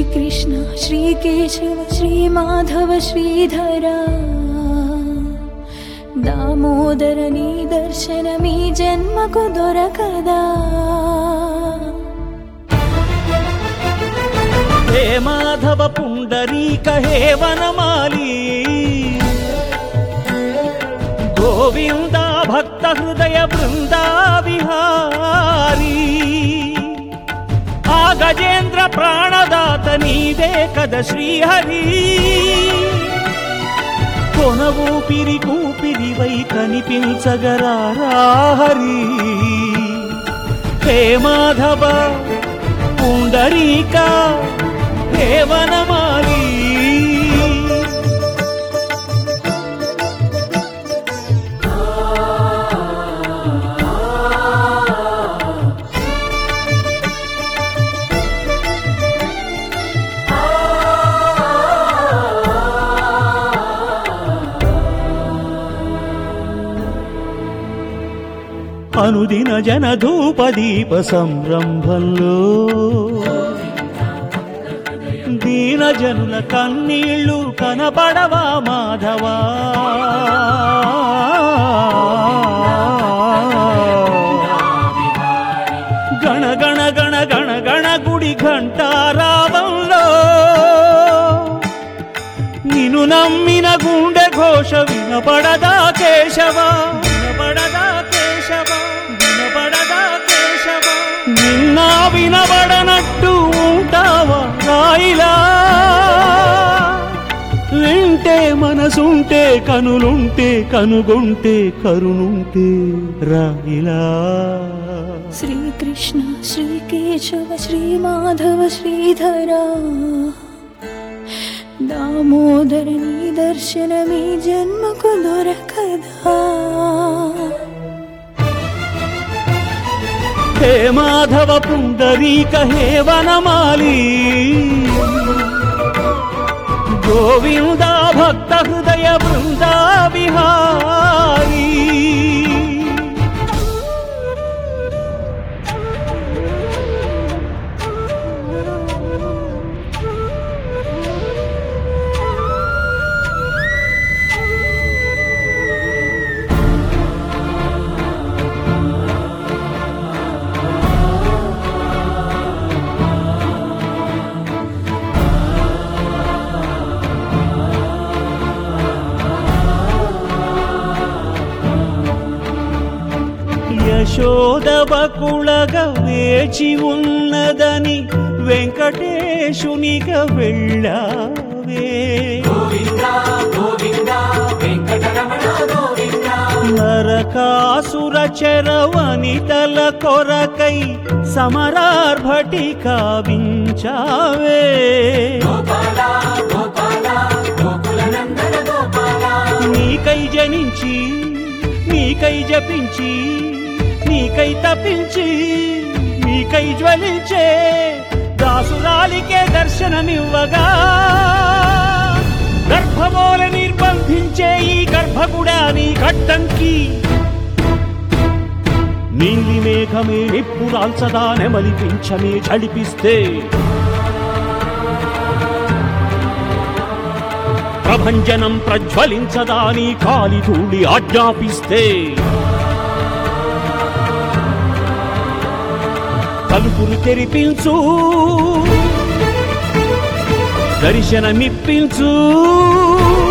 శ్రీకృష్ణ శ్రీకేశవ శ్రీమాధవ శ్రీధరా దామోదర నీ దర్శనమీ జన్మకు దొరకదా హే మాధవ పుండరీక హే వనమాలి గోవింద భక్త హృదయ బృందా విహారీ ఆ గజేంద్ర ప్రాణదాత నీదే కద శ్రీహరి కొన ఊపిరి కూపిరి వై కనిపించగరాహరి హే మాధవ పుండరీక హే వనమాలి అనుదిన జన ధూపదీప సంరంభంలో దీన జనుల కన్నీళ్ళు కనపడవా మాధవా గణ గణ గణ గణ గణ గుడి ఘంటారావంలో నిన్ను నమ్మిన గుండె ఘోష వినపడదా కేశవ వినపడదా కేశవ వినపడదా కేశవ నిన్న వినబడనట్టు ఉంటావా రాయిలా వింటే మనసుంటే కనులుంటే కనుగొంటే కరుణుంటే రాయిలా శ్రీకృష్ణ శ్రీకేశవ శ్రీమాధవ శ్రీధరా దామోదర నీ దర్శనమీ జన్మకు దొరకదా హే మాధవ పుండరీక హే వనమాలి గోవింద భక్త హృదయ బృందా విహారీ యశోదవకుళగ వేచి ఉన్నదని వెంకటేశునిగా వెళ్ళావే నరకాసుర చరవనితల కొరకై సమరార్భటి కావించావే నీకై జనించి నీకై జపించి నీకై తప్పించి నీకై జ్వలించే దాసురాలికే దర్శనమివ్వగా గర్భమూల నిర్బంధించే ఈ గర్భగుడా నీ గడ్డంకి నీలి మేఘమే నిప్పురాల్చదా నెమలిపించమే చడిపిస్తే ప్రభంజనం ప్రజ్వలించదా నీ కాలి ధూళి ఆజ్ఞాపిస్తే తలుపులు తెరిపించు దర్శనమిప్పించు